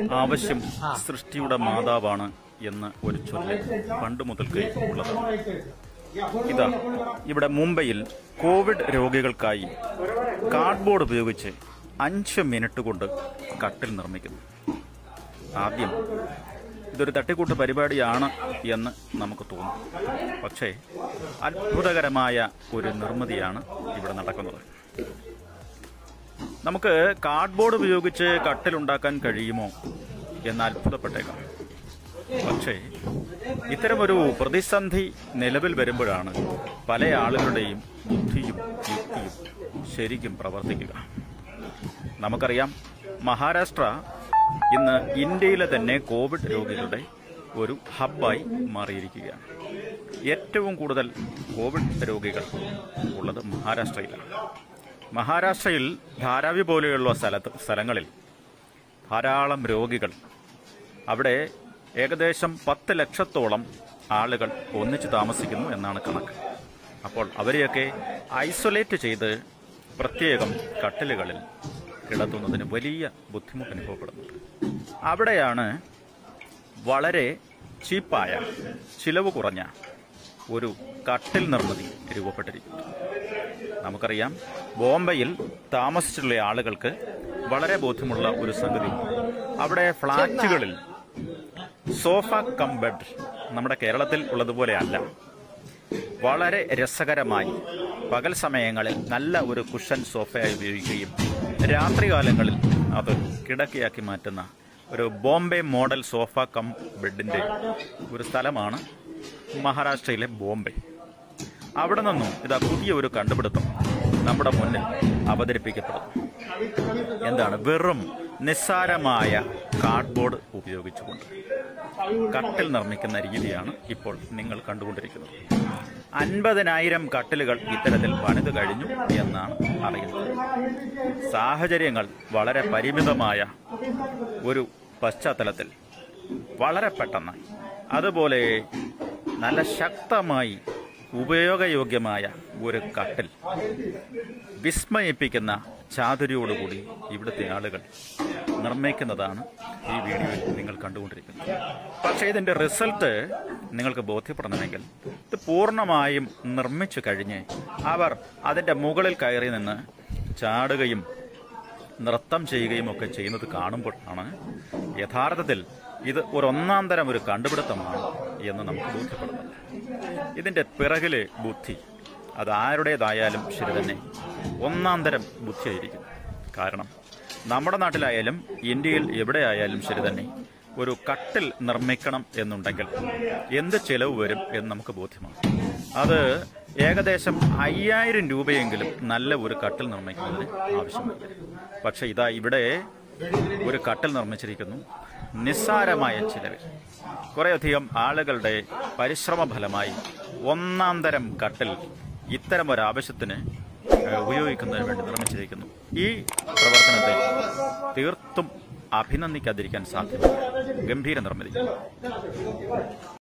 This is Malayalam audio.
ആവശ്യം സൃഷ്ടിയുടെ മാതാവാണ് എന്ന് ഒരു ചൊല്ല് പണ്ട് മുതൽക്കേ ഉള്ളതാണ് ഇതാ ഇവിടെ മുംബൈയിൽ കോവിഡ് രോഗികൾക്കായി കാർഡ്ബോർഡ് ഉപയോഗിച്ച് അഞ്ച് മിനിറ്റ് കൊണ്ട് കട്ടിൽ നിർമ്മിക്കുന്നു ആദ്യം ഇതൊരു തട്ടിക്കൂട്ട് പരിപാടിയാണ് എന്ന് നമുക്ക് തോന്നും പക്ഷേ അത്ഭുതകരമായ ഒരു നിർമ്മിതിയാണ് ഇവിടെ നടക്കുന്നത് നമുക്ക് കാർഡ്ബോർഡ് ഉപയോഗിച്ച് കട്ടിലുണ്ടാക്കാൻ കഴിയുമോ എന്ന് അത്ഭുതപ്പെട്ടേക്കാം പക്ഷേ ഇത്തരമൊരു പ്രതിസന്ധി നിലവിൽ വരുമ്പോഴാണ് പല ആളുകളുടെയും ബുദ്ധിയും യുക്തിയും ശരിക്കും പ്രവർത്തിക്കുക നമുക്കറിയാം മഹാരാഷ്ട്ര ഇന്ന് ഇന്ത്യയിലെ തന്നെ കോവിഡ് രോഗികളുടെ ഒരു ഹബ്ബായി മാറിയിരിക്കുകയാണ് ഏറ്റവും കൂടുതൽ കോവിഡ് രോഗികൾ ഉള്ളത് മഹാരാഷ്ട്രയിലാണ് മഹാരാഷ്ട്രയിൽ ധാരാവി പോലെയുള്ള സ്ഥലത്ത് സ്ഥലങ്ങളിൽ ധാരാളം രോഗികൾ അവിടെ ഏകദേശം പത്ത് ലക്ഷത്തോളം ആളുകൾ ഒന്നിച്ച് താമസിക്കുന്നു എന്നാണ് കണക്ക് അപ്പോൾ അവരെയൊക്കെ ഐസൊലേറ്റ് ചെയ്ത് പ്രത്യേകം കട്ടിലുകളിൽ കിടത്തുന്നതിന് വലിയ ബുദ്ധിമുട്ട് അനുഭവപ്പെടുന്നുണ്ട് അവിടെയാണ് വളരെ ചീപ്പായ ചിലവ് കുറഞ്ഞ ഒരു കട്ടിൽ നിർമ്മിതി രൂപപ്പെട്ടിരിക്കുന്നത് നമുക്കറിയാം ബോംബെയിൽ താമസിച്ചിട്ടുള്ള ആളുകൾക്ക് വളരെ ബോധ്യമുള്ള ഒരു സംഗതി അവിടെ ഫ്ളാറ്റുകളിൽ സോഫ കം ബെഡ് നമ്മുടെ കേരളത്തിൽ ഉള്ളതുപോലെ അല്ല വളരെ രസകരമായി പകൽ സമയങ്ങളിൽ നല്ല ഒരു കുഷൻ സോഫയായി ഉപയോഗിക്കുകയും രാത്രികാലങ്ങളിൽ അത് കിടക്കയാക്കി മാറ്റുന്ന ഒരു ബോംബെ മോഡൽ സോഫ കം ബെഡിന്റെ ഒരു സ്ഥലമാണ് മഹാരാഷ്ട്രയിലെ ബോംബെ അവിടെ നിന്നും ഇതാ പുതിയ ഒരു കണ്ടുപിടുത്തം നമ്മുടെ മുന്നിൽ അവതരിപ്പിക്കപ്പെടുന്നു എന്താണ് വെറും നിസ്സാരമായ കാർഡ്ബോർഡ് ഉപയോഗിച്ചുകൊണ്ട് കട്ടിൽ നിർമ്മിക്കുന്ന രീതിയാണ് ഇപ്പോൾ നിങ്ങൾ കണ്ടുകൊണ്ടിരിക്കുന്നത് അൻപതിനായിരം കട്ടിലുകൾ ഇത്തരത്തിൽ പണിത് കഴിഞ്ഞു എന്നാണ് അറിയുന്നത് സാഹചര്യങ്ങൾ വളരെ പരിമിതമായ ഒരു പശ്ചാത്തലത്തിൽ വളരെ പെട്ടെന്ന് അതുപോലെ നല്ല ശക്തമായി ഉപയോഗയോഗ്യമായ ഒരു കട്ടിൽ വിസ്മയിപ്പിക്കുന്ന ചാതുരിയോടുകൂടി ഇവിടുത്തെ ആളുകൾ നിർമ്മിക്കുന്നതാണ് ഈ വീഡിയോയിൽ നിങ്ങൾ കണ്ടുകൊണ്ടിരിക്കുന്നത് പക്ഷേ ഇതിന്റെ റിസൾട്ട് നിങ്ങൾക്ക് ബോധ്യപ്പെടണമെങ്കിൽ ഇത് പൂർണ്ണമായും നിർമ്മിച്ചു കഴിഞ്ഞ് അവർ അതിന്റെ മുകളിൽ കയറി നിന്ന് ചാടുകയും നൃത്തം ചെയ്യുകയും ഒക്കെ ചെയ്യുന്നത് കാണുമ്പോഴാണ് യഥാർത്ഥത്തിൽ ഇത് ഒരു ഒന്നാം തരം ഒരു കണ്ടുപിടുത്തമാണ് എന്ന് നമുക്ക് ബോധ്യപ്പെടുന്നത് ഇതിന്റെ പിറകിലെ ബുദ്ധി അത് ആരുടേതായാലും ശരി തന്നെ ഒന്നാം തരം ബുദ്ധിയായിരിക്കും കാരണം നമ്മുടെ നാട്ടിലായാലും ഇന്ത്യയിൽ എവിടെയായാലും ശരി തന്നെ ഒരു കട്ടിൽ നിർമ്മിക്കണം എന്നുണ്ടെങ്കിൽ എന്ത് ചെലവ് വരും എന്ന് നമുക്ക് ബോധ്യമാണ് അത് ഏകദേശം അയ്യായിരം രൂപയെങ്കിലും നല്ല ഒരു കട്ടിൽ നിർമ്മിക്കുന്നതിന് ആവശ്യമായി പക്ഷെ ഇതാ ഇവിടെ ഒരു കട്ടിൽ നിർമ്മിച്ചിരിക്കുന്നു നിസ്സാരമായ ചിലവിൽ കുറേയധികം ആളുകളുടെ പരിശ്രമ ഫലമായി ഒന്നാം തരം കട്ടിൽ ഇത്തരം ഒരു ആവശ്യത്തിന് ഏഹ്, ഉപയോഗിക്കുന്നതിന് വേണ്ടി നിർമ്മിച്ചിരിക്കുന്നു ഈ പ്രവർത്തനത്തെ തീർത്തും അഭിനന്ദിക്കാതിരിക്കാൻ സാധ്യമല്ല ഗംഭീര നിർമ്മിതി